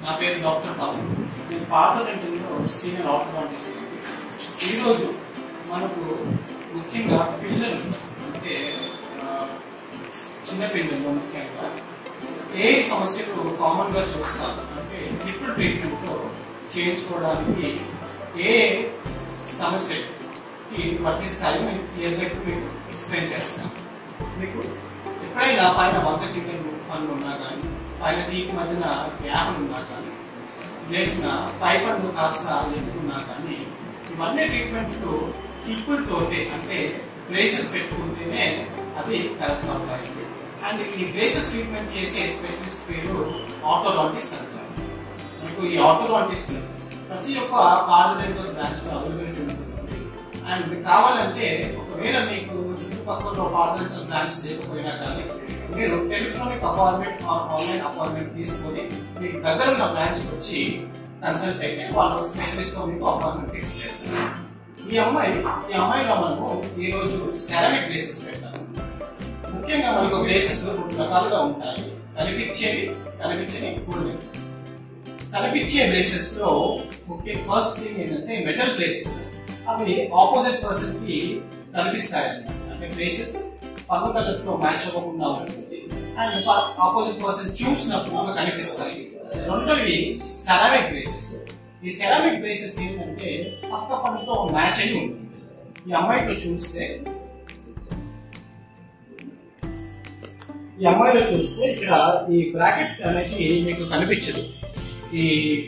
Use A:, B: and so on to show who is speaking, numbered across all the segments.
A: నా పేరు డాక్టర్ బాబు నేను పాత డెంటల్లో సీనియర్ ఆర్థోడాంటిస్ట్ ఈరోజు మనకు ముఖ్యంగా పిల్లలు అంటే ఆ, చిన్న పిల్లలు ముఖ్యంగా ఏ సమస్యకు కామన్ గా చూస్తాం అంటే ట్రిపుల్ ట్రీట్మెంట్ లో చేయించుకోవడానికి ఏ సమస్యకి వర్తిస్తాయో నేను క్లియర్గా మీకు ఎక్స్ప్లెయిన్ చేస్తాను మీకు ఎప్పుడైనా పైన వంక టికెట్ పనులు ఉన్నా కానీ పైన తీపి మధ్యన గ్యాప్ ఉన్నా కానీ లేకున్నా పై పన్ను కాస్త ఎత్తుకున్నా కానీ ఇవన్నీ ట్రీట్మెంట్లు తోటే అంటే బ్రేసెస్ పెట్టుకుంటేనే అవి కరెక్ట్ అవుతాయండి అండ్ ఈ బ్రేసెస్ ట్రీట్మెంట్ చేసే స్పెషలిస్ట్ పేరు ఆర్థోడాంటిస్ట్ అంటారు మనకు ఈ ఆర్థోడాంటిస్ట్ ప్రతి ఒక్క పార్లమెంటల్ బ్రాంచ్ లో అవైలబిలిటీ ఉంటుంది అండ్ మీకు కావాలంటే ఒకవేళ మీకు చుట్టుపక్కల పార్లమెంటల్ బ్రాంచ్ లేకపోయినా కానీ మీరు టెలిఫోనిక్ అపాయింట్మెంట్ ఆన్లైన్ అపాయింట్మెంట్ తీసుకొని మీకు దగ్గర ఉన్న బ్రాంచ్ వచ్చి కన్సల్ట్ అయితే వాళ్ళు స్పెషలిస్ట్ తో మీకు అపాయింట్మెంట్ ఫిక్స్ చేస్తారు ఈ అమ్మాయి ఈ అమ్మాయిలో మనము ఈ రోజు సెరామిక్ బ్రేసెస్ పెట్టాము ముఖ్యంగా మనకు బ్రేసెస్ రెండు రకాలుగా ఉంటాయి కనిపించేవి కనిపించని కూడినవి కనిపించే బ్రేసెస్ లో ముఖ్య ఫస్ట్ థింగ్ ఏంటంటే మెటల్ బ్రేసెస్ అవి ఆపోజిట్ పర్సన్ కి కనిపిస్తాయి అంటే బ్రేసెస్ పన్ను కలర్తో మ్యాచ్ అవ్వకుండా ఉంటుంది అండ్ ఆపోజిట్ పర్సన్ చూసినప్పుడు అవి కనిపిస్తాయి రెండోవి సెరామిక్ బ్రేసెస్ ఈ సెరామిక్ బ్రేసెస్ ఏంటంటే పక్క పన్నుతో మ్యాచ్ అయి ఉంటుంది ఈ అమ్మాయితో చూస్తే ఈ అమ్మాయిలో చూస్తే ఇక్కడ ఈ బ్రాకెట్ అనేది మీకు కనిపించదు ఈ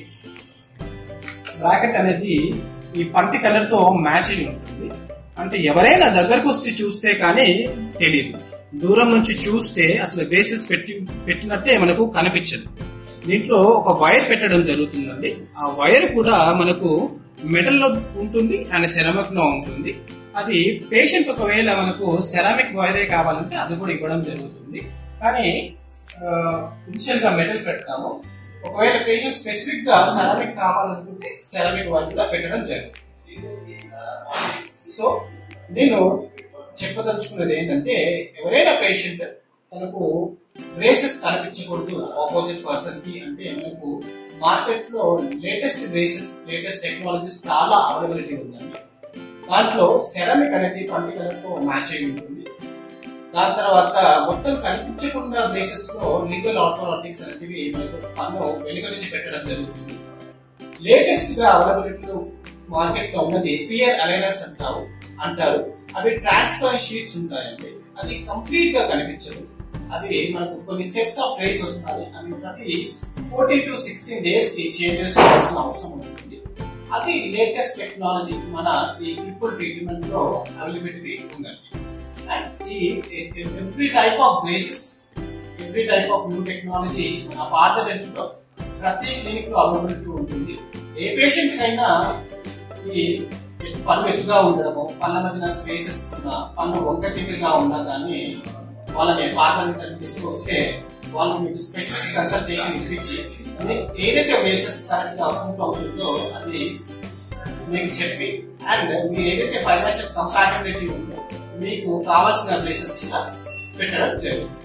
A: బ్రాకెట్ అనేది ఈ పంటి కలర్ తో మ్యాచ్ అయి ఉంటుంది అంటే ఎవరైనా దగ్గరకు వస్తే చూస్తే కానీ తెలియదు దూరం నుంచి చూస్తే అసలు బేసిస్ పెట్టి పెట్టినట్టే మనకు కనిపించదు దీంట్లో ఒక వైర్ పెట్టడం జరుగుతుందండి ఆ వైర్ కూడా మనకు మెటల్ లో ఉంటుంది అండ్ సెరామిక్ లో ఉంటుంది అది పేషెంట్ ఒకవేళ మనకు సెరామిక్ వైరే కావాలంటే అది కూడా ఇవ్వడం జరుగుతుంది కానీ ఇనిషియల్ గా మెటల్ పెడతాము ఒకవేళ పేషెంట్ స్పెసిఫిక్ గా సెరామిక్ కావాలనుకుంటే సెరామిక్ వైర్ కూడా పెట్టడం జరుగుతుంది సో నేను చెప్పదలుచుకున్నది ఏంటంటే ఎవరైనా పేషెంట్ తనకు బ్రేసెస్ కనిపించకూడదు ఆపోజిట్ పర్సన్ కి అంటే మనకు మార్కెట్ లో లేటెస్ట్ బ్రేసెస్ లేటెస్ట్ టెక్నాలజీస్ చాలా అవైలబిలిటీ ఉందండి దాంట్లో సెరామిక్ అనేది పంటి కలర్ తో మ్యాచ్ అయి ఉంటుంది దాని తర్వాత మొత్తం కనిపించకుండా బ్రేసెస్ లో లీగల్ ఆర్థోనాటిక్స్ అనేవి మనకు పన్ను వెనుక నుంచి పెట్టడం జరుగుతుంది లేటెస్ట్ గా అవైలబిలిటీలో మార్కెట్ లో ఉన్నది పియర్ అలైనర్స్ అంటారు అంటారు అవి ట్రాన్స్పరెంట్ షీట్స్ ఉంటాయండి అది కంప్లీట్ గా కనిపించదు అవి మనకు కొన్ని సెట్స్ ఆఫ్ రేస్ వస్తాయి అవి ప్రతి ఫోర్టీన్ టు సిక్స్టీన్ డేస్ కి చేంజ్ చేసుకోవాల్సిన అవసరం ఉంటుంది అది లేటెస్ట్ టెక్నాలజీ మన ఈ ట్రిపుల్ ట్రీట్మెంట్ లో అవైలబిలిటీ ఉందండి అండ్ ఈ every type of braces every type of new technology మన పాత లో ప్రతి క్లినిక్ లో అవైలబిలిటీ ఉంటుంది ఏ పేషెంట్ కైనా ఈ పన్ను ఎత్తుగా ఉండడము పళ్ళ మధ్యన స్పేసెస్ ఉన్నా పన్ను వంక టిపిగా ఉన్నా కానీ వాళ్ళని పార్లమెంట్ తీసుకొస్తే వాళ్ళు మీకు స్పెషలిస్ట్ కన్సల్టేషన్ ఇప్పించి మీకు ఏదైతే బేసెస్ కరెక్ట్ గా సూట్ అవుతుందో అది మీకు చెప్పి అండ్ మీరు ఏదైతే ఫైనాన్షియల్ కంపాటబిలిటీ ఉందో మీకు కావాల్సిన ప్లేసెస్ కూడా పెట్టడం జరుగుతుంది